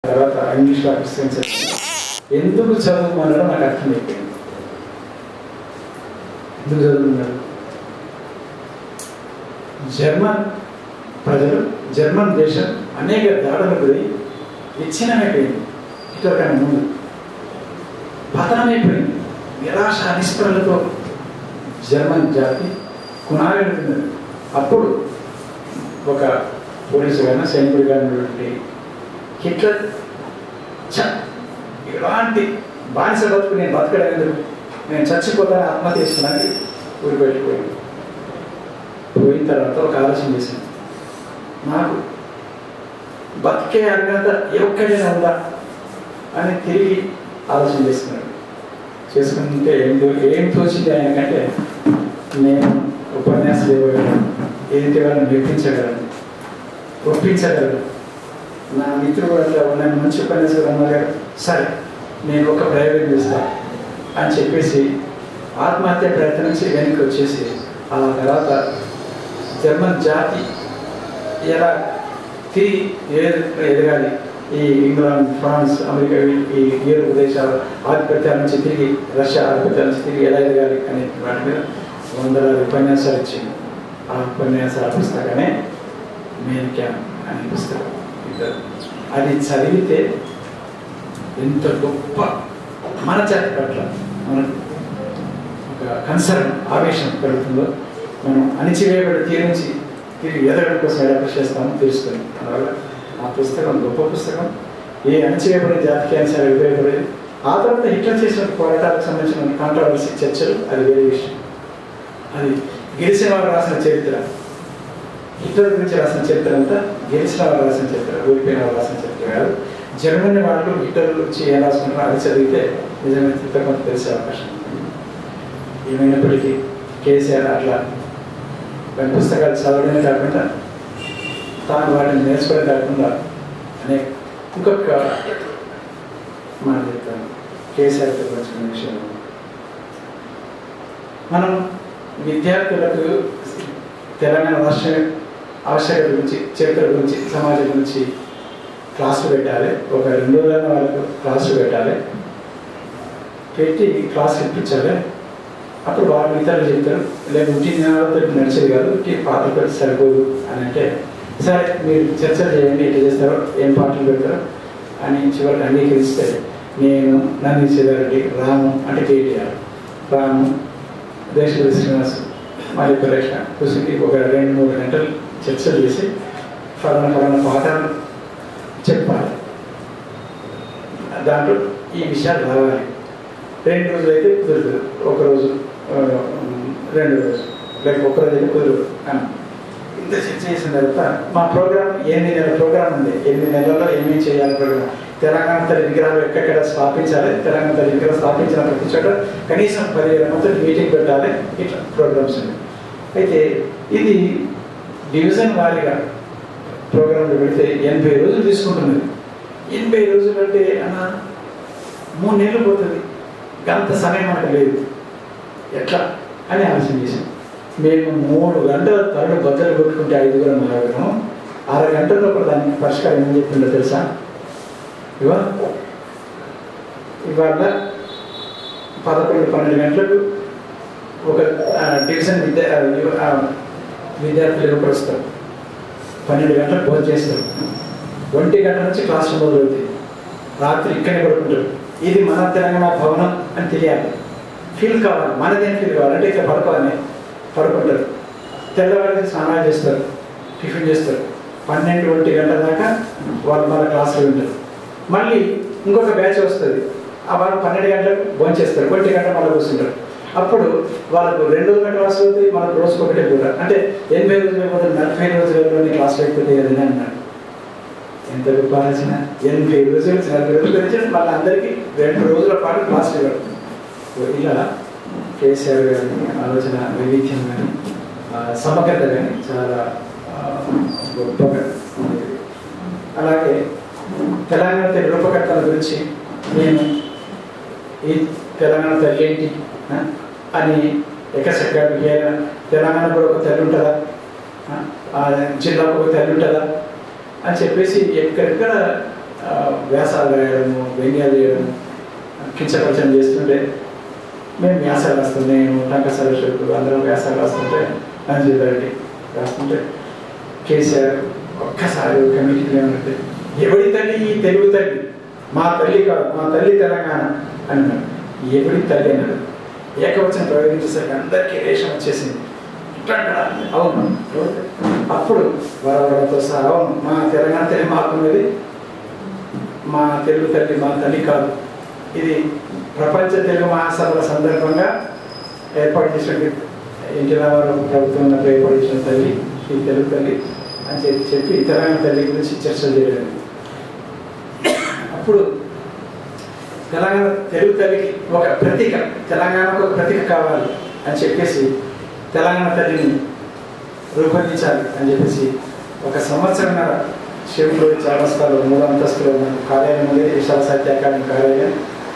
తర్వాత ఇంగ్లీష్లో క్రిస్టియన్స్ ఎందుకు చదువుకున్నాడో నాకు అర్థమైపోయింది ఎందుకు చదువుకున్నాడు జర్మన్ ప్రజలు జర్మన్ దేశం అనేక దాడులు గురి విచ్ఛిన్నమైపోయింది హిట్లర్ కన్నా ముందు పతనమైపోయింది నిరాశ నిస్పృహలతో జర్మన్ జాతి కునారెడుతున్నది అప్పుడు ఒక పోలీసు కానీ సైనికుడు కానీ హిట్లర్ చ ఇలాంటి బానిస బతుకు నేను బతకలేదు నేను చచ్చిపోతాను ఆత్మహత్య చేసుకున్నాను ఊరి వెళ్ళిపోయింది పోయిన తర్వాత ఒక ఆలోచన చేశాను నాకు బతికే అర్హత ఎక్కడైనా ఉందా అని తిరిగి ఆలోచన చేసుకున్నాడు చేసుకుంటే ఏం తో- ఏం తోచింది ఆయనకంటే నేను ఉపన్యాసాలు ఇవ్వగలను ఎదుటి వాళ్ళని మెప్పించగలను ఒప్పించగలను నా మిత్రుడు అట్లా ఉన్నాను మంచి ఉపన్యాసం అన్నారు సరే నేను ఒక ప్రయోగం చేస్తాను అని చెప్పేసి ఆత్మహత్య ప్రయత్నం నుంచి వెనక్కి వచ్చేసి ఆ తర్వాత జర్మన్ జాతి ఎలా తిరిగి ఎద- ఎదగాలి ఈ ఇంగ్లాండ్ ఫ్రాన్స్ అమెరికా ఈ- ఈ యూరోప్ దేశాల ఆధిపత్యాల నుంచి తిరిగి రష్యా ఆధిపత్యాల నుంచి తిరిగి ఎలా ఎదగాలి అనే వాటి మీద వందలాది ఉపన్యాసాలు ఇచ్చింది ఆ ఉపన్యాసాల పుస్తకమే మెయిన్ క్యాంప్ అనే పుస్తకం ఇద్దరు అది చదివితే ఎంత గొప్ప మన జాతి పట్ల మనకు ఒక కన్సర్న్ ఆవేశం పెరుగుతుందో మనం అణిచివేయబడి తీరు నుంచి తిరిగి ఎదగడం కోసం ఎలా కృషి చేస్తామో తెలుస్తుంది అందువల్ల ఆ పుస్తకం గొప్ప పుస్తకం ఏ అణిచివేయబడిన జాతికి అయినా సరే ఉపయోగపడేది ఆ తర్వాత హిట్లర్ చేసిన పోరాటాలకు సంబంధించిన కాంట్రవర్సీ చర్చలు అది వేరే విషయం అది గెలిచిన వారు రాసిన చరిత్ర హిట్లర్ గురించి రాసిన చరిత్ర అంతా గెలిచిన వారు రాసిన చరిత్ర ఓడిపోయిన వారు రాసిన చరిత్ర కాదు జర్మనీ వాళ్ళు హిట్లర్ గురించి ఏం రాసుకుంటారో అది చదివితే నిజమైన చరిత్ర కొంత తెలిసే అవకాశం ఉంది. ఏమైనప్పటికీ కేసీఆర్ అట్లా కొన్ని పుస్తకాలు చదవడమే కాకుండా తాను వాటిని నేర్చుకోవడం కాకుండా అనే ఇంకొక మాట చెప్తాను కేసీఆర్తో వచ్చిన విషయం మనం విద్యార్థులకు తెలంగాణ రాష్ట్ర ఆవశ్యకత గురించి చరిత్ర గురించి సమాజం గురించి క్లాసులు పెట్టాలి ఒక రెండు రోజులైన వాళ్ళకు క్లాసులు పెట్టాలి పెట్టి క్లాస్ ఇప్పించాలి అప్పుడు వాళ్ళు ఇతరులు చెప్తారు లేదు ఉట్టి జ్ఞానాలతో నడిచేది కాదు ఉట్టి పాటలతో సరిపోదు అని అంటే సరే మీరు చర్చలు చేయండి ఎట్లా చేస్తారో ఏం పాటలు పెడతారో అని చివరికి అంగీకరిస్తే నేను నంది సిద్ధారెడ్డి రాము అంటే కేటీఆర్ రాము దేశ శ్రీనివాస్ మరి పరీక్ష కుసికి ఒక రెండు మూడు గంటలు చర్చలు చేసి ఫలానా ఫలానా పాఠాలు చెప్పాలి దాంట్లో ఈ విషయాలు రావాలి రెండు రోజులు అయితే కుదరదు ఒక రోజు ఆ, రెండు రోజులు లేక ఒక రోజు అయితే కుదరదు అని ఇంత చర్చ చేసిన తర్వాత మా ప్రోగ్రామ్ ఎనిమిది నెలల ప్రోగ్రామ్ ఉంది ఎనిమిది నెలల్లో ఏమేమి చేయాలి ప్రోగ్రామ్ తెలంగాణ తల్లి విగ్రహాలు ఎక్కడెక్కడ స్థాపించాలి తెలంగాణ తల్లి విగ్రహం స్థాపించిన ప్రతి చోట కనీసం పదివేల మంది మీటింగ్ పెట్టాలి ఇట్లా ప్రోగ్రామ్స్ ఉన్నాయి అయితే ఇది డివిజన్ వారీగా ప్రోగ్రాంలు పెడితే ఎనభై రోజులు తీసుకుంటుంది ఎనభై రోజులు అంటే అన్న మూడు నెలలు పోతుంది అంత సమయం మనకు లేదు ఎట్లా అని ఆలోచన చేశాం మేము మూడు గంటల తరడు బద్దలు కొట్టుకుంటే ఐదుగురం నలుగురం అరగంట లోపల దానికి పరిష్కారం ఏం చెప్పిందో తెలుసా ఇవా ఇవాళ పదకొండు పన్నెండు గంటలకు ఒక ఆ, డివిజన్ విద్యా ఆ, యువ- ఆ, విద్యార్థులు ఎప్పుడు వస్తారు పన్నెండు గంటలకు భోజనం చేస్తారు ఒంటి గంట నుంచి క్లాస్ రూమ్ మొదలవుతుంది రాత్రి ఇక్కడే పడుకుంటారు ఇది మన తెలంగాణ భవనం అని తెలియాలి ఫీల్ కావాలి మనదేం ఫీల్ కావాలి అంటే ఇక్కడ పడుకోవాలి పడుకుంటారు తెల్లవారికి స్నానాలు చేస్తారు టిఫిన్ చేస్తారు పన్నెండు ఒంటి గంటల దాకా వాళ్ళు మన క్లాసులో ఉంటారు మళ్ళీ ఇంకొక బ్యాచ్ వస్తుంది ఆ వాళ్ళు పన్నెండు గంటలకు భోజనం చేస్తారు ఒంటి గంట మళ్ళీ కూర్చుంటారు అప్పుడు వాళ్ళకు రెండు రోజుల క్లాస్ అవుతుంది మనకు రోజుకు ఒకటే కూడా అంటే ఎనభై రోజులు అయిపోతే నలభై రోజులలో క్లాస్ అయిపోతే ఏదైనా అన్నాడు ఎంత గొప్ప ఆలోచన ఎనభై రోజులు నలభై రోజులు పెంచాడు మళ్ళీ అందరికీ రెండు రోజుల పాటు క్లాస్ ఇవ్వడం ఇలా కేసీఆర్ గారి ఆలోచన వైవిధ్యం కానీ ఆ, సమగ్రత కానీ చాలా ఆ, గొప్పగా ఉంది అలాగే తెలంగాణ తల్లి రూపకర్తల గురించి నేను ఈ తెలంగాణ తల్లి ఏంటి ఆ, అని ఎక్కసెక్క తెలంగాణ కూడా ఒక తల్లి ఉంటుందా ఆ, ఆ జిల్లాకు ఒక తల్లి ఉంటుందా అని చెప్పేసి ఎక్కడెక్కడ ఆ, వ్యాసాలు రాయడము వ్యంగ్యాలు చేయడం కించపరచడం చేస్తుంటే మేము వ్యాసాలు రాస్తాం నేను టంక సరస్వతులు అందరం వ్యాసాలు రాస్తుంటే రంజిత్ రెడ్డి రాస్తుంటే కేసీఆర్ ఒక్కసారి ఒక మీటింగ్ ఏమంటే ఎవడి తల్లి ఈ తెలుగు తల్లి మా తల్లి కాదు మా తల్లి తెలంగాణ అని అన్నాడు ఎవడి తల్లి అన్నాడు ఏకవచనం ప్రయోగించేసరికి అందరికీ రేషం వచ్చేసింది ఇట్లా అంటాడా? అవును అప్పుడు వరవరతో సహా అవును మా తెలంగాణ తల్లి మాకున్నది మా తెలుగు తల్లి మా తల్లి కాదు ఇది ప్రపంచ తెలుగు మహాసభల సందర్భంగా ఏర్పాటు చేసినటువంటి ఎన్టీ రామారావు ప్రభుత్వం ఉన్నప్పుడు ఏర్పాటు చేసిన తల్లి ఈ తెలుగు తల్లి అని చెప్పి చెప్పి తెలంగాణ తల్లి గురించి చర్చ చేయడం అప్పుడు తెలంగాణ తెలుగు తల్లికి ఒక ప్రతీక తెలంగాణకు ఒక ప్రతీక కావాలి అని చెప్పేసి తెలంగాణ తల్లిని రూపొందించాలి అని చెప్పేసి ఒక సంవత్సరంన్నర శివుడు చారస్తాలో మూడు అంతస్తులో ఉన్న కార్యాలయం ఉంది విశాల సాహిత్య అకాడమీ కార్యాలయం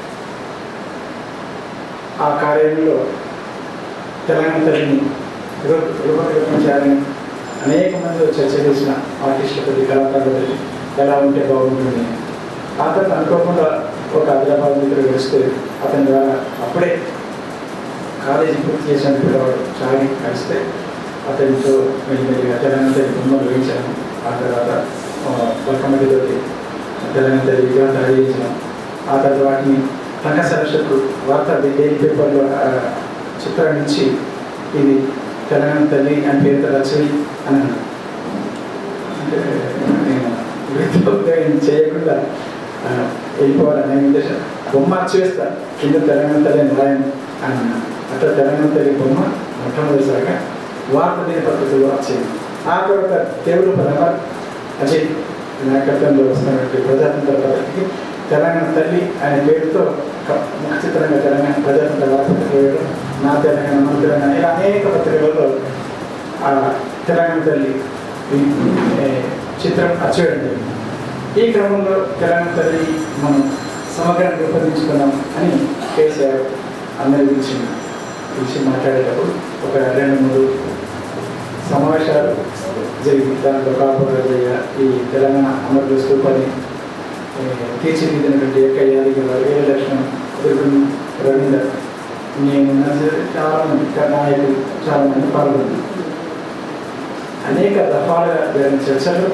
ఆ కార్యాలయంలో తెలంగాణ తల్లిని రూప రూపకల్పన చేయాలని అనేక మంది చర్చ చేసిన ఆర్టిస్టులతో కళాకారులతో ఎలా ఉంటే బాగుంటుంది ఆ తర్వాత అనుకోకుండా ఒక ఆదిలాబాద్ మిత్రుడు వస్తే అతని ద్వారా అప్పుడే కాలేజీ పూర్తి చేసిన పిల్లవాడు చాలి కలిస్తే అతనితో మెల్లిమెల్లిగా తెలంగాణ తల్లి బొమ్మలు వేయించాను ఆ తర్వాత కమిటీతో తెలంగాణ తల్లి విగ్రహం తయారు చేయించాను ఆ తర్వాత వాటిని టంక సరస్వతు వార్తా డైలీ పేపర్లో ఆ, చిత్రాన్ని ఇచ్చి ఇది తెలంగాణ తల్లి అని పేరుతో రచయి అని అన్నాడు అంటే నేను వృత్తిపరంగా చేయకుండా ఆ, వెళ్ళిపోవాలని నేను ఉద్దేశం బొమ్మ అచ్చు వేస్తా కింద తెలంగాణ తల్లి అని రాయను అని అన్నాను అట్లా తెలంగాణ తల్లి బొమ్మ మొట్టమొదటిసారిగా వార్త దినపత్రికలో వచ్చింది ఆ తర్వాత దేవుడు పరమ అజయ్ నాయకత్వంలో వస్తున్నటువంటి ప్రజాతంత్ర పత్రికకి తెలంగాణ తల్లి అనే పేరుతో ఒక ముఖ చిత్రంగా తెలంగాణ ప్రజాతంత్ర వార్త వేయడం నా తెలంగాణ మన తెలంగాణ ఇలా అనేక పత్రికలలో ఆ తెలంగాణ తల్లి ఈ, ఏ, చిత్రం అచ్చవేయడం జరిగింది ఈ క్రమంలో తెలంగాణ తల్లి మనం సమగ్రంగా రూపొందించుకున్నాం అని కేసీఆర్ అందరి గురించి గురించి మాట్లాడేటప్పుడు ఒక రెండు మూడు సమావేశాలు జరిగింది దాంట్లో కాపురాజయ్య ఈ తెలంగాణ అమరు స్థూపాన్ని ఏ, తీర్చిదిద్దినటువంటి యొక్క యాదగిరి గారు ఏ లక్ష్మణ్ దుర్గం రవీందర్ నేను చాలా మంది ఇక్కడ నాయకులు చాలా మంది పాల్గొన్నారు అనేక దఫాలుగా జరిగిన చర్చలు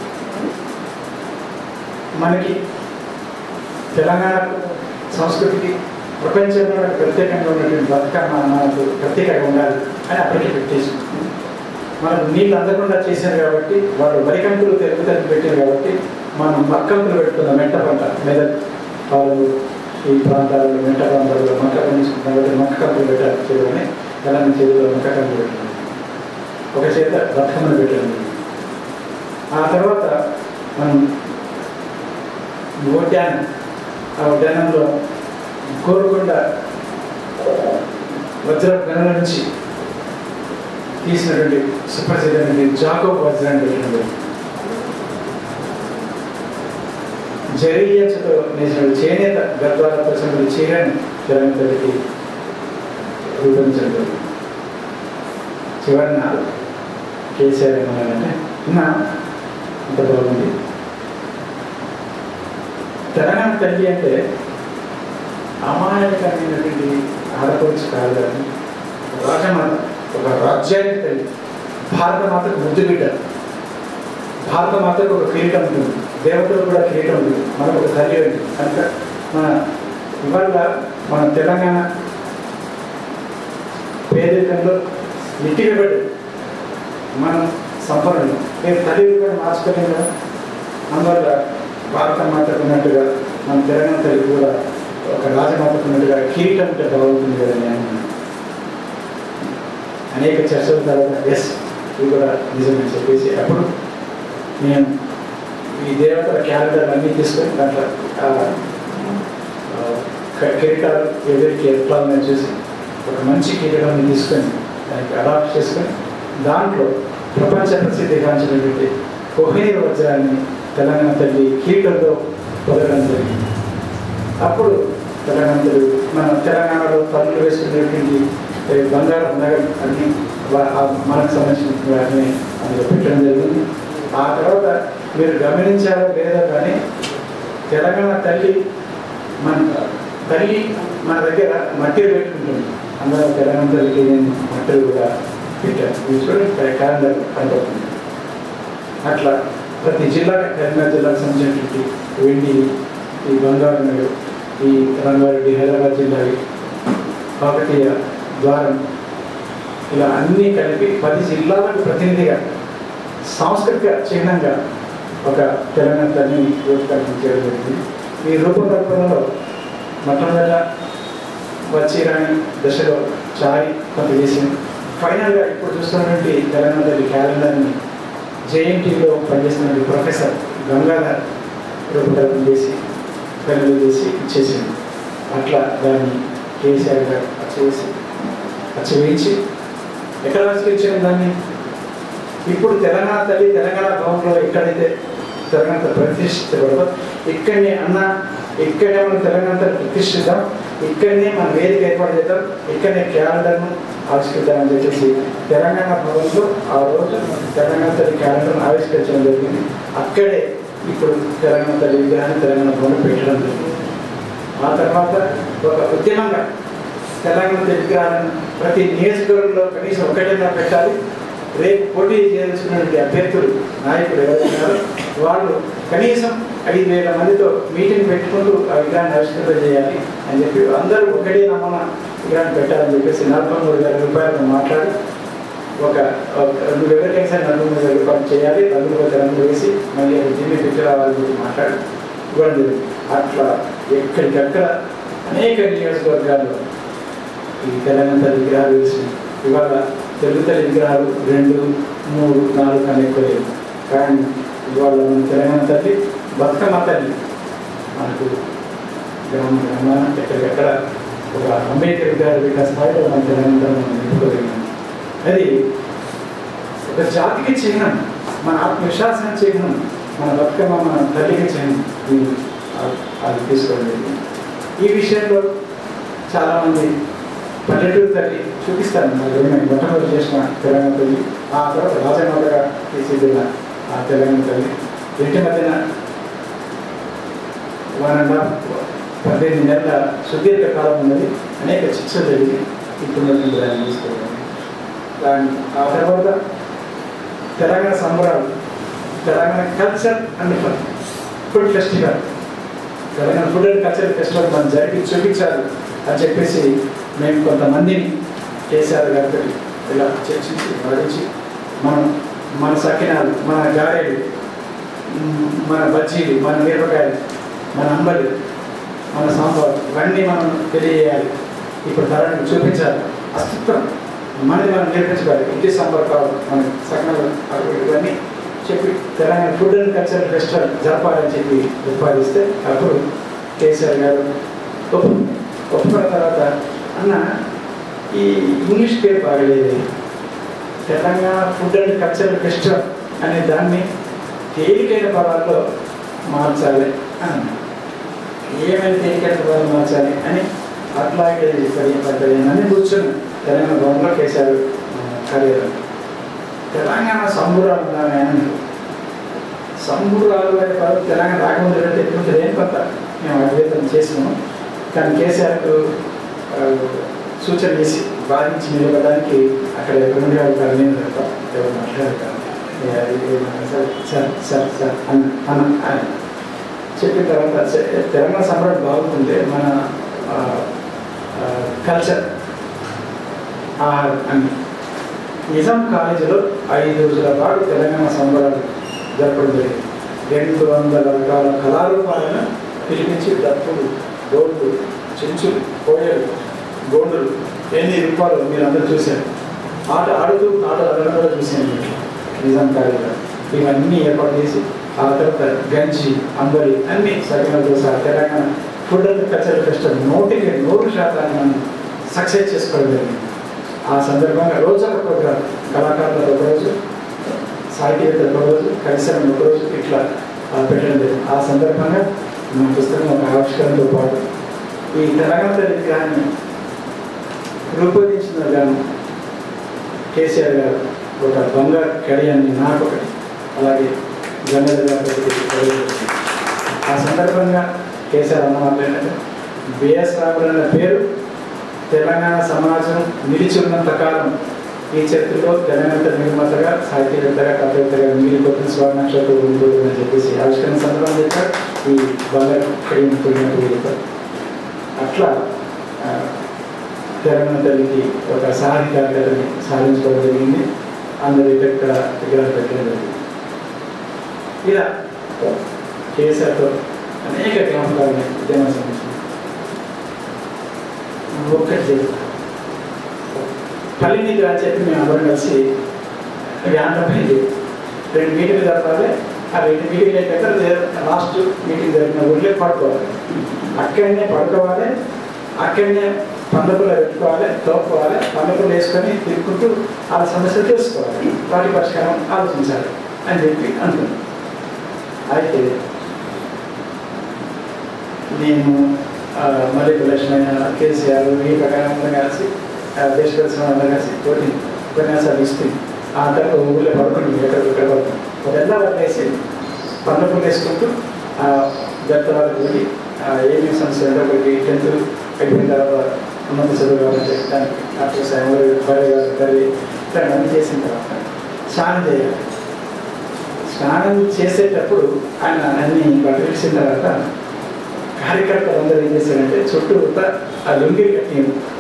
మనకి తెలంగాణ సంస్కృతికి ప్రపంచంలో ప్రత్యేకంగా ఉన్నటువంటి బతుకమ్మ మనకు ప్రత్యేకంగా ఉండాలి అని అప్పటికి పెట్టేసి మనకు నీళ్ళు అందకుండా చేశారు కాబట్టి వాళ్ళు వరికంకులు తెలుపుతని పెట్టారు కాబట్టి మనం మక్కంకులు పెట్టుకుందాం మెట్ట పంట మెదక్ వాళ్ళు ఈ ప్రాంతాలలో మెట్ట ప్రాంతాలలో మక్క పండించుకుంటాం కాబట్టి మక్క కంకులు పెట్టారు చెరువుని తెలంగాణ చెరువులో మక్క కంకులు పెట్టారు ఒక చేత బతుకమ్మను పెట్టారు ఆ తర్వాత మనం ఉద్యానం ఆ ఉద్యానంలో కోరుకొండ వజ్రపు గనుల నుంచి తీసినటువంటి సుప్రసిద్ధమైనటువంటి జాకోబ్ వజ్రాన్ని పెట్టినది జరీయచతో నేసిన చేనేత గద్వాలతో సంబంధించిన చీరని తెలంగాణకి రూపొందించడం జరిగింది. చివరిన కేసీఆర్ ఏమన్నారంటే నా అంత బాగుంది తెలంగాణ తల్లి అంటే అమాయకమైనటువంటి ఆడపడుచు కాదు కానీ రాజమాత ఒక రాజ్యానికి తల్లి భారత మాతకు ముద్దు బిడ్డ భారత మాతకు ఒక కిరీటం ఉంటుంది దేవతలకు కూడా కిరీటం ఉంటుంది మనకు ఒక తల్లి ఉంది కనుక మన ఇవాళ మన తెలంగాణ పేదరికంలో ఇట్టిగబడి మనం సంపన్నులు మీరు తల్లి కూడా మార్చుకోలేము కదా అందువల్ల భారత మాతకు ఉన్నట్టుగా మన తెలంగాణ తల్లి కూడా ఒక రాజమాతకు ఉన్నట్టుగా కిరీటం ఉంటే బాగుంటుంది కదా నేను అనుకున్నాను. అనేక చర్చల తర్వాత ఎస్ ఇది కూడా నిజమని చెప్పేసి అప్పుడు నేను ఈ దేవతల క్యాలెండర్ అన్నీ తీసుకొని దాంట్లో ఆ, ఆ, క- కిరీటాలు ఎవరికి ఎట్లా ఉన్నాయో చూసి ఒక మంచి కిరీటాన్ని తీసుకొని దానికి అడాప్ట్ చేసుకొని దాంట్లో ప్రపంచ ప్రసిద్ధిగాంచినటువంటి కోహినీర్ వజ్రాన్ని తెలంగాణ తల్లి కిరీటంతో పొందడం జరిగింది అప్పుడు తెలంగాణ తల్లి మన తెలంగాణలో పనులు వేసుకునేటువంటి ఏ, బంగారం నగలు అన్ని వా- ఆ మనకు సంబంధించిన వాటిని అందులో పెట్టడం జరిగింది ఆ తర్వాత మీరు గమనించారో లేదో కానీ తెలంగాణ తల్లి మన తల్లి మన దగ్గర మట్టి పెట్టుకుంటుంది అందులో తెలంగాణ తల్లికి నేను మట్టలు కూడా పెట్టాను ఇది చూడండి క్యాలెండర్ కనబడుతుంది అట్లా ప్రతి జిల్లా కరీంనగర్ జిల్లాకు సంబంధించినటువంటి వెండి ఈ బంగారు నగర్ ఈ రంగారెడ్డి హైదరాబాద్ జిల్లావి కాకతీయ ద్వారం ఇలా అన్నీ కలిపి పది జిల్లాలకు ప్రతినిధిగా సాంస్కృతిక చిహ్నంగా ఒక తెలంగాణ తల్లిని రూపకల్పన చేయడం జరిగింది ఈ రూపకల్పనలో మొట్టమొదట వచ్చి రాని దశలో చారి కొంత చేసింది ఫైనల్గా ఇప్పుడు చూస్తున్నటువంటి తెలంగాణ తల్లి క్యాలెండర్ని జేఎన్టీలో పనిచేస్తున్న ప్రొఫెసర్ గంగాధర్ రూపకల్పన చేసి పెన్నులు చేసి ఇచ్చేసింది అట్లా దాన్ని కేసీఆర్ గారు అచ్చవేసి అచ్చవేయించి ఎక్కడ ఆవిష్కరించాను దాన్ని ఇప్పుడు తెలంగాణ తల్లి తెలంగాణ భవన్లో ఎక్కడైతే తెలంగాణ తల్లి ప్రతిష్ఠితపడదో ఇక్కడనే అన్న ఇక్కడనే మనం తెలంగాణ తల్లి ప్రతిష్ఠిద్దాం ఇక్కడనే మనం వేదిక ఏర్పాటు చేద్దాం ఇక్కడనే క్యాలెండర్ను ఆవిష్కరిద్దామని చెప్పేసి తెలంగాణ భవన్లో ఆ రోజు తెలంగాణ తల్లి క్యాలెండర్ను ఆవిష్కరించడం జరిగింది అక్కడే ఇప్పుడు తెలంగాణ తల్లి విగ్రహాన్ని తెలంగాణ భవన్ పెట్టడం జరిగింది ఆ తర్వాత ఒక ఉద్యమంగా తెలంగాణ తల్లి విగ్రహాలను ప్రతి నియోజకవర్గంలో కనీసం ఒకటైనా పెట్టాలి రేపు పోటీ చేయాల్సినటువంటి అభ్యర్థులు నాయకులు ఎవరున్నారో వాళ్ళు కనీసం ఐదు వేల మందితో మీటింగ్ పెట్టుకుంటూ ఆ విగ్రహాన్ని ఆవిష్కరణ చేయాలి అని చెప్పి అందరూ ఒకటే నమూనా విగ్రహాన్ని పెట్టాలని చెప్పేసి నలభై మూడు వేల రూపాయలు మాట్లాడి ఒక ఒక- నువ్వు ఎవరికైనా సరే నలభై మూడు వేల రూపాయలు చేయాలి రంగులు పోతే రంగులు వేసి మళ్ళీ అది దీన్ని పెట్టి రావాలని చెప్పి మాట్లాడి ఇవ్వడం జరిగింది అట్లా ఎక్కడికక్కడ అనేక నియోజకవర్గాల్లో ఈ తెలంగాణ తల్లి విగ్రహాలు వేసి ఇవాళ తెలుగు తల్లి విగ్రహాలు రెండు మూడు నాలుగు కన్నా ఎక్కువ లేవు కానీ ఇవాళ మన తెలంగాణ తల్లి బతుకమ్మ తల్లి మనకు గ్రామ గ్రామాన ఎక్కడికక్కడ ఒక అంబేద్కర్ విగ్రహాలు పెట్టిన స్థాయిలో మన తెలంగాణ తల్లి మనం నిలుపుకోగలిగాం అది ఒక జాతికి చిహ్నం మన ఆత్మవిశ్వాసానికి చిహ్నం మన బతుకమ్మ మన తల్లికి చిహ్నం ఇది ఆ- అది తీసుకోవడం జరిగింది. ఈ విషయంలో చాలామంది పల్లెటూరు తల్లి చూపిస్తాను మరి నేను మొట్టమొదటి చేసిన తెలంగాణ తల్లి ఆ తర్వాత రాజమాతగా తీసిదిన ఆ తెలంగాణ తల్లి ఇంటి మధ్యన వన్ అండ్ హాఫ్ పద్దెనిమిది నెలల సుదీర్ఘ కాలం ఉన్నది అనేక శిక్షలు జరిగి ఇప్పుడున్నటువంటి దాన్ని తీసుకోవడం దాని ఆ తర్వాత తెలంగాణ సంబరాలు Telangana culture and food festival Telangana food and culture festival మనం జరిపి చూపించాలి అని చెప్పేసి మేము కొంతమందిని కేసీఆర్ గారితో ఇలా చర్చించి వాడించి మనం మన సకినాలు మన గారెలు మ్, మన బజ్జీలు మన మిరపకాయలు మన అంబలి మన సాంబార్ ఇవన్నీ మనం తెలియజేయాలి ఇప్పుడు తరానికి చూపించాలి అస్తిత్వం మనది మనం నేర్పించుకోవాలి ఇంటి సాంబార్ కావాలి మన సకినాలు అవి ఇవన్నీ చెప్పి Telangana food and culture festival జరపాలని చెప్పి ఉత్పాదిస్తే అప్పుడు కేసీఆర్ గారు ఒప్పు ఒప్పుకున్న తర్వాత అన్న ఈ ఇంగ్లీష్ పేరు బాగలేదు Telangana food and cultural festival అనే దాన్ని తేలికైన పదాల్లో మార్చాలి అని అన్నాడు. ఏమైనా తేలికైన పదాలు మార్చాలి అని అట్లాగే పది పద్దెనిమిది మంది కూర్చొని తెలంగాణ భవన్లో కేశారు కార్యాలయం తెలంగాణ సంబురాలు ఉన్నాయి అని అన్నారు. సంబురాలు అనే పదం తెలంగాణ రాకముందు అంటే ఎప్పుడు ఏం కొత్త మేము అద్వైతం చేసినాము కానీ కేసీఆర్కు ఆ, సూచన చేసి బాధించి నిలబడడానికి అక్కడ ఎక్కడ నుండి వాళ్ళు కరణీయం తప్ప ఎవరు మాట్లాడారు కాదు. ఏ, అది ఇది సార్ సార్ సార్ సార్ అన్న అన్న అని చెప్పిన తర్వాత సే- తెలంగాణ సంబరం బాగుంటుంది మన ఆ, ఆ, కల్చర్ ఆహారం అని నిజాం కాలేజీలో ఐదు రోజుల పాటు తెలంగాణ సంబరాలు జరపడం జరిగింది రెండు వందల రకాల కళారూపాలను పిలిపించి డప్పులు డోళ్ళు చెంచులు కోయలు గోండులు ఎన్ని రూపాలు మీరు అందరూ చూశారు ఆట ఆడుతూ ఆట ఆడడం కూడా చూశాను నేను నిజాం కాలేజీలో ఇవన్నీ ఏర్పాటు చేసి ఆ తర్వాత గంజి అంబలి అన్ని సగనాలతో సహా Telangana food and cultural festival నూటికి నూరు శాతాన్ని మనం సక్సెస్ చేసుకోవడం జరిగింది ఆ సందర్భంగా రోజు ఒక ప్రోగ్రామ్ కళాకారులకు ఒకరోజు సాహితీవేత్తలకు ఒకరోజు కలిసిన ఒకరోజు ఇట్లా ఆ, పెట్టడం జరిగింది ఆ సందర్భంగా మన పుస్తకం ఒక ఆవిష్కరణతో పాటు ఈ తెలంగాణ తల్లి విగ్రహాన్ని రూపొందించిన గాను కేసీఆర్ గారు ఒక బంగారు కడియాన్ని నాకు ఒకటి అలాగే గంగల గారు ఒకటి ఇవ్వడం జరిగింది. ఆ సందర్భంగా కేసీఆర్ అన్న మాట ఏంటంటే బిఎస్ రాములు అన్న పేరు తెలంగాణ సమాజం నిలిచి ఉన్నంత కాలం ఈ చరిత్రలో తెలంగాణ నిర్మాతగా సాహిత్యవేత్తగా కథవేత్తగా మిగిలిపోతున్న స్వర్ణాక్షతో ఉంటుందని చెప్పేసి ఆవిష్కరణ సందర్భం చెప్పారు ఈ బంగారు కడిగిపోయినట్టు చెప్పారు అట్లా ఆ, తెలంగాణ తల్లికి ఒక సాధికారికతని సాధించుకోవడం జరిగింది అందరి ఇక్కడ విగ్రహాలు పెట్టడం జరిగింది ఇలా కేసీఆర్తో అనేక జ్ఞాపకాలు ఉద్యమం సంబంధించి ఒక్కటి చెప్తా పల్లిని అని చెప్పి మేము అందరం కలిసి వ్యాన్లో పోయింది రెండు మీటింగ్లు జరపాలి ఆ రెండు మీటింగ్లు అయిపోయాక లాస్ట్ మీటింగ్ జరిగిన ఊళ్ళో పడుకోవాలి అక్కడనే పడుకోవాలి అక్కడనే పండుగలు పెట్టుకోవాలి తోపుకోవాలి పండుగలు వేసుకొని తిరుక్కుంటూ వాళ్ళ సమస్యలు తెలుసుకోవాలి వాటి పరిష్కారం ఆలోచించాలి అని చెప్పి అనుకున్నాను అయితే నేను ఆ, మళ్ళీ లక్ష్మణ కేసీఆర్ ఈ ప్రకారం అందరం కలిసి దేశ పరిశ్రమ అందరం కలిసి పోటీ ఉపన్యాసాలు ఇస్తుంది ఆ తర్వాత ఊళ్ళో పడుకుంటుంది ఎక్కడ ఇక్కడ పడుతుంది అదంతా వాళ్ళు వేసి పండుగలు వేసుకుంటూ ఆ దత్తవాళ్ళకి పోయి ఆ, ఏమేమి సమస్య ఉందో ఒకటి టెన్త్ అయిపోయిన తర్వాత ఉన్నత చదువు కాబట్టి దానికి అప్పుడు సాయం భార్య గారు తల్లి ఇట్లా అన్నీ చేసిన తర్వాత స్నానం చేయాలి స్నానం చేసేటప్పుడు ఆయన అన్ని బట్టలు ఇచ్చిన తర్వాత కార్యకర్తలు అందరూ ఏం చేశారంటే చుట్టూ ఆ లుంగి కట్టి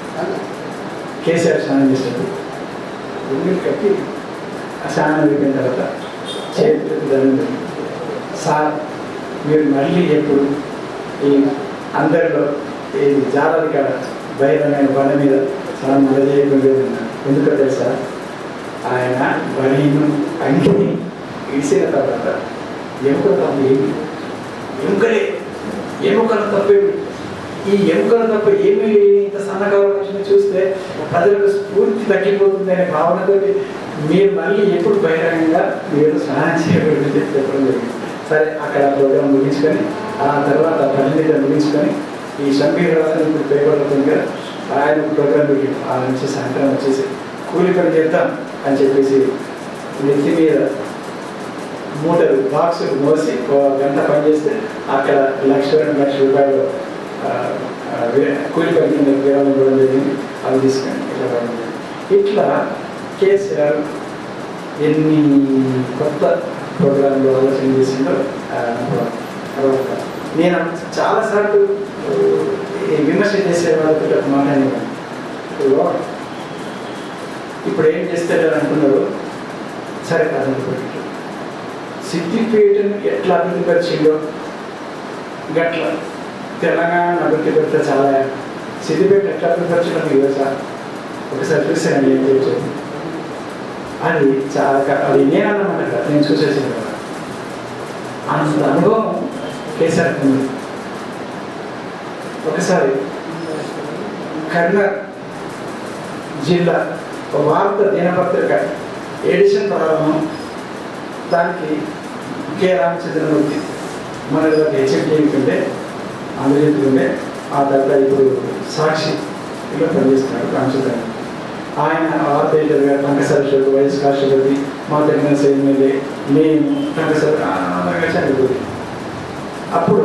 కేసీఆర్ స్నానం చేసేటప్పుడు లుంగి కట్టి ఆ స్నానం అయిపోయిన తర్వాత చేతులకు దండం పెట్టి, సార్ మీరు మళ్ళీ ఎప్పుడు ఈ అందరిలో ఈ జాలది కాడ బహిరంగమైన బండ మీద స్నానం మళ్ళీ చేయకుండా ఎందుకో తెలుసా ఆయన బలీను అంగిని ఇడిసిన తర్వాత ఎముకలు తప్ప ఏమి ఎముకలే ఎముకలు తప్పేమి ఈ ఎముకలు తప్ప ఏమి ఇంత సన్నకాల మనిషిని చూస్తే ప్రజలకు స్ఫూర్తి తగ్గిపోతుంది అనే భావనతో మీరు మళ్ళీ ఎప్పుడు బహిరంగంగా మీరు స్నానం చేయకూడదు అని చెప్పి చెప్పడం జరిగింది సరే అక్కడ ప్రోగ్రామ్ ముగించుకొని ఆ తర్వాత పన్నెండు ముగించుకొని ఈ షంబీర్ రాజు ఇప్పుడు పేపర్ అవుతుంది కదా ఆయన ప్రోగ్రామ్ పెట్టి ఆ నుంచి సాయంత్రం వచ్చేసి కూలి పని చేద్దాం అని చెప్పేసి నెత్తి మీద మూటలు బాక్సులు మోసి ఒక గంట పని చేస్తే అక్కడ లక్ష రెండు లక్ష రూపాయలు ఆ, ఆ, వే- కూలి పని కింద విరాళం ఇవ్వడం జరిగింది అవి తీసుకొని ఇట్లా రావడం జరిగింది. ఇట్లా కేసీఆర్ ఎన్ని కొత్త ప్రోగ్రాంలు ఆలోచన చేసిందో ఆ, తర్వాత నేను చాలాసార్లు ఈ విమర్శ చేసే వాళ్ళతో ఒక మాట అనేవాడిని. ఇప్పుడు ఇప్పుడు ఏం చేస్తారు అనుకున్నారు సరే కాదనుకోండి సిద్దిపేటను ఎట్లా అభివృద్ధి పరిచిందో గట్ల తెలంగాణ అభివృద్ధి పెడితే చాలా సిద్దిపేట ఎట్లా అభివృద్ధి పరిచడం తెలుసా ఒకసారి చూసాను ఏం చెప్పాను అది చాలా క- అది నేనన్నమాట కదా, నేను చూసేసాను కదా అంత అనుభవం కేసీఆర్ ఉంది ఒకసారి కర్నూలు జిల్లా ఒక వార్త దినపత్రిక ఎడిషన్ ప్రారంభం దానికి కె రామచంద్రమూర్తి మన హెచ్ఎండికి ఉండే ఆంధ్రజ్యోతి ఉండే ఆ తర్వాత ఇప్పుడు సాక్షి ఇలా పనిచేస్తున్నాడు రామచంద్రమూర్తి ఆయన వార్త ఎడిటర్గా టంకసరస్వతి వైఎస్ కాశ్యపతి మా తెలంగాణ ఎమ్మెల్యే నేను టంకసర చనిపోయింది అప్పుడు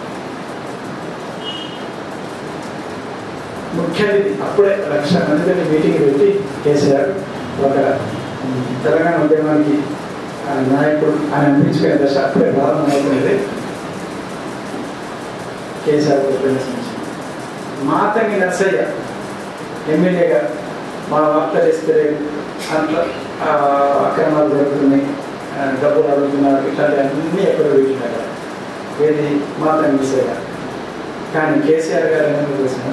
ముఖ్య అతిథి అప్పుడే లక్ష మందితో మీటింగ్ పెట్టి కేసీఆర్ ఒక ఉమ్, తెలంగాణ ఉద్యమానికి ఆ, నాయకుడు ఆయన అనిపించుకునే దశ అప్పుడే ప్రారంభమవుతున్నది కేసీఆర్ ఉపన్యాసించి మాతంగి నర్సయ్య ఎమ్మెల్యేగా మా వార్తలు ఇస్తే అట్లా ఆ, అక్రమాలు జరుగుతున్నాయి ఆ, డబ్బులు అడుగుతున్నారు ఇట్లాంటి అన్నీ ఎక్కడ పెట్టినారు ఏది మాతంగి నర్సయ్య కానీ కేసీఆర్ గారు ఏమన్నా తెలిసిన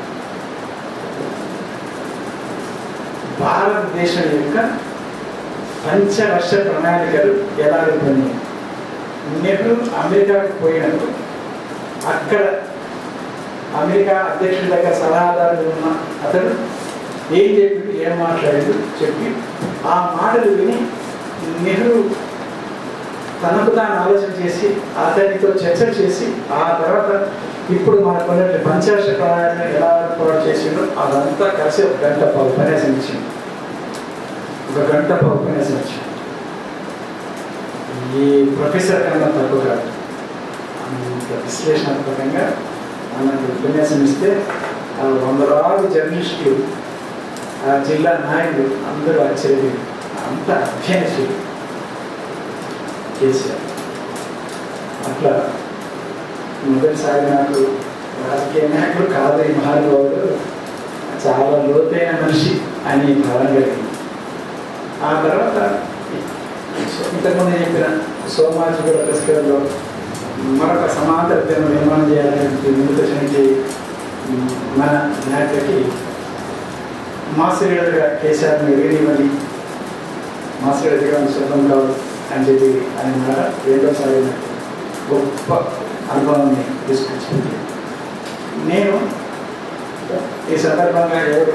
భారతదేశం యొక్క పంచవర్ష ప్రణాళికలు ఎలా రూపొందాయి నెహ్రూ అమెరికాకు పోయినప్పుడు అక్కడ అమెరికా అధ్యక్షుడి దగ్గర సలహాదారుడు ఉన్న అతడు ఏం చెప్పి ఏం మాట్లాడాడు చెప్పి ఆ మాటలు విని నెహ్రూ తనకు తాను ఆలోచన చేసి అతనితో చర్చ చేసి ఆ తర్వాత ఇప్పుడు మనకు ఉన్నటువంటి పంచవర్ష ప్రణాళిక ఎలా ఏర్పాటు చేసిండో అదంతా కలిసి ఒక గంట పావు ఉపన్యాసం ఇచ్చింది ఒక గంట పావు ఉపన్యాసం ఇచ్చింది ఈ ప్రొఫెసర్ కన్నా తక్కువ కాదు అంత విశ్లేషణాత్మకంగా అన్నట్టు ఉపన్యాసం ఇస్తే ఆ వందలాది జర్నలిస్టులు ఆ జిల్లా నాయకులు అందరూ ఆశ్చర్యపోయారు అంత అధ్యయనశీలు కేసీఆర్ అట్లా మొదటిసారి నాకు రాజకీయ నాయకుడు కాదు ఈ మహానుభావుడు చాలా లోతైన మనిషి అని భావన కలిగింది ఆ తర్వాత ఇంతకుముందు చెప్పిన సోమాజిగూడ పుస్తకంలో మరొక సమాంతర ఉద్యమం నిర్మాణం చేయాలని ముందుకు వచ్చినట్టు మన నాయకుడికి మాసిరేడుగా కేసీఆర్ని ఎగిరిమని మాసిరేడుగా సులభం కాదు అని చెప్పి ఆయన మాట రెండోసారి నాకు గొప్ప అనుభవాన్ని తీసుకొచ్చింది నేను ఈ సందర్భంగా ఎవరు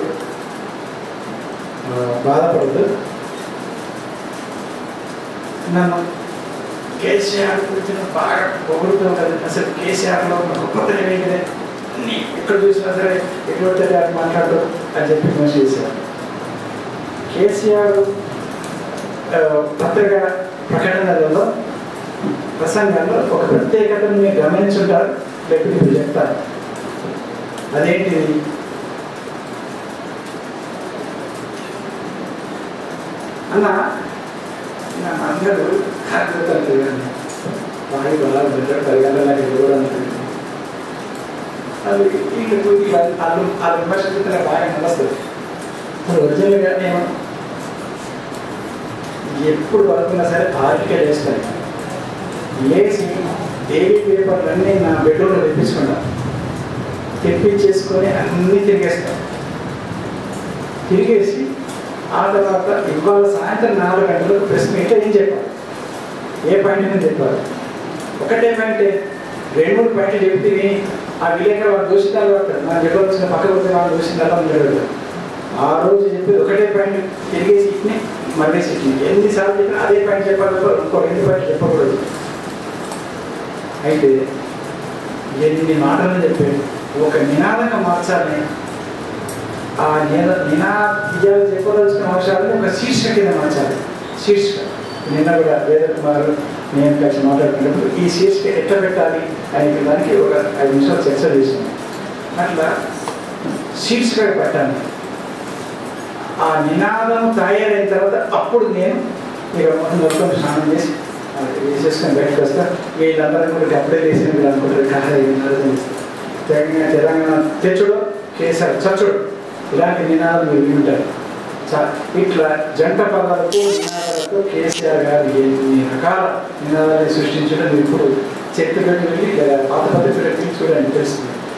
ఆ, బాధపడదు నన్ను కేసీఆర్ గురించి నువ్వు బాగా పొగుడుతూ కదా అసలు కేసీఆర్లో ఉన్న గొప్పతనం ఏంటిదే నీ ఎక్కడ చూసినా సరే ఎటువంటి అటు మాట్లాడు అని చెప్పి విమర్శ చేశారు కేసీఆర్ ఆ, పత్రిక ప్రకటనలలో ప్రసంగంలో ఒక ప్రత్యేకతను మీరు గమనించుంటారు లేకపోతే ఇప్పుడు చెప్తారు అదేంటిది అన్న నన్ను అందరూ కాకపోతారు తిరగండి వాడి బాగా పెట్టారు పరిగణనకి కూడా అనుకుంటుంది అది వీళ్ళకు వాళ్ళు ఆ విమర్శిస్తున్న బాగా నడుస్తుంది ఇప్పుడు ఒరిజినల్గా నేను ఎప్పుడు అనుకున్నా సరే ఆర్టికల్ వేస్తాను లేచి డైలీ పేపర్లన్నీ నా బెడ్రూమ్లో తెప్పించుకుంటా తెప్పించేసుకొని అన్నీ తిరిగేస్తాను తిరిగేసి ఆ తర్వాత ఇవాళ సాయంత్రం నాలుగు గంటలకు ప్రెస్ మీట్లో ఏం చెప్పాలి ఏ పాయింట్ నేను చెప్పాలి ఒకటే పాయింట్ రెండు మూడు పాయింట్లు చెప్తే ఆ విలేకరు వాళ్ళు దూషితాలు పడతారు మన బెడ్రూమ్ వచ్చిన పక్క వచ్చే వాళ్ళు దూషితాలు ఉండదు ఆ రోజు చెప్పి ఒకటే పాయింట్ తిరిగేసి ఇట్ని మళ్ళీ ఇట్ని ఎన్నిసార్లు చెప్పినా అదే పాయింట్ చెప్పాలి తప్ప ఇంకో రెండు పాయింట్ చెప్పకూడదు అయితే ఎన్ని మాటలు చెప్పాడు ఒక నినాదంగా మార్చాలని ఆ నిన నినాదాలు చెప్పదలుచుకున్న అంశాలను ఒక శీర్షిక కింద మార్చాలి శీర్షిక నిన్న కూడా వేద కుమార్ నేను కలిసి మాట్లాడుతున్నప్పుడు ఈ శీర్షిక ఎట్లా పెట్టాలి అనే దానికి ఒక ఐదు నిమిషాలు చర్చ చేసాం అట్లా శీర్షిక పెట్టాలి ఆ నినాదం తయారైన తర్వాత అప్పుడు నేను ఇక మొత్తం స్నానం చేసి అది వేసేసుకొని బయటకు వస్తా వీళ్ళందరూ కూడా అప్పుడే వేసిన వీళ్ళు అనుకుంటారు కాదు తెలంగాణ తెలంగాణ తెచ్చుడు కేసీఆర్ చచ్చుడు ఇలాంటి నినాదాలు మీరు వింటారు చా- ఇట్లా జంట పదాలకు నినాదాలతో కేసీఆర్ గారు ఎన్ని రకాల నినాదాలు సృష్టించడం మీరు ఇప్పుడు చెట్టు పెట్టి వెళ్ళి లేదా పాత పద్ధతి పెట్టి చూడండి తెలుస్తుంది